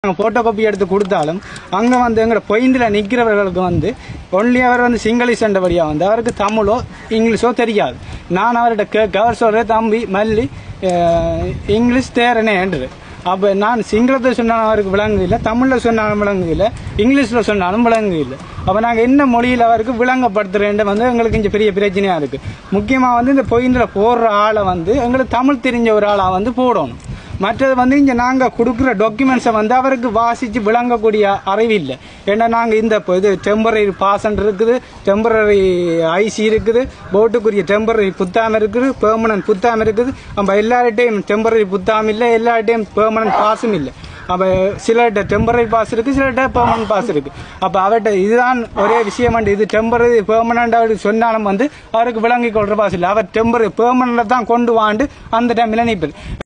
நாங்கள் photo copy எடுத்து கொடுத்தாலும் அங்கே வந்து எங்களோட பொயிண்டில் நிற்கிறவர்களுக்கு வந்து ஒன்லி அவர் வந்து சிங்களீஷ் என்றபடியாக வந்து அவருக்கு தமிழோ இங்கிலீஷோ தெரியாது நான் அவர்கிட்ட கேட்க அவர் சொல்கிற தம்பி மல்லி அஹ், இங்கிலீஷ் தேரனே என்று அப்போ நான் சிங்களத்தில் சொன்னாலும் அவருக்கு விளங்கு இல்லை தமிழில் சொன்னாலும் விளங்கு இல்லை இங்கிலீஷில் சொன்னாலும் விளங்கு இல்லை அப்போ நாங்கள் என்ன மொழியில் அவருக்கு விளங்கப்படுத்துறேன் வந்து எங்களுக்கு இங்கே பெரிய பிரச்சனையாக இருக்குது முக்கியமாக வந்து இந்த பொயிண்டில் போடுற ஆளை வந்து எங்களுக்கு தமிழ் தெரிஞ்ச ஒரு ஆளாக வந்து போடணும் மற்றது வந்து இங்கே நாங்கள் கொடுக்குற டாக்குமெண்ட்ஸை வந்து அவருக்கு வாசித்து விளங்கக்கூடிய அறிவு இல்லை ஏன்னா நாங்கள் இந்த இப்போ இது டெம்பரரி பாசன் இருக்குது டெம்பரரி ஐசி இருக்குது போட்டுக்குரிய டெம்பரரி புத்தாம இருக்குது பெர்மனன்ட் புத்தாம இருக்குது நம்ம எல்லார்ட்டையும் டெம்பரரி புத்தாம இல்லை எல்லார்ட்டையும் பெர்மனன்ட் பாஸும் இல்லை அப்போ சிலர்கிட்ட டெம்பரரி பாஸ் இருக்குது சிலர்கிட்ட பெர்மனன்ட் பாஸ் இருக்குது அப்போ அவர்கிட்ட இதுதான் ஒரே விஷயம் இது டெம்பரரி பெர்மனன்ட் அவருக்கு சொன்னாலும் வந்து அவருக்கு விளங்கி கொள்ற பாஸ் இல்லை அவர் டெம்பரரி பெர்மனண்ட்டை தான் கொண்டு வாண்டு அந்த டைமில் நிற்பார்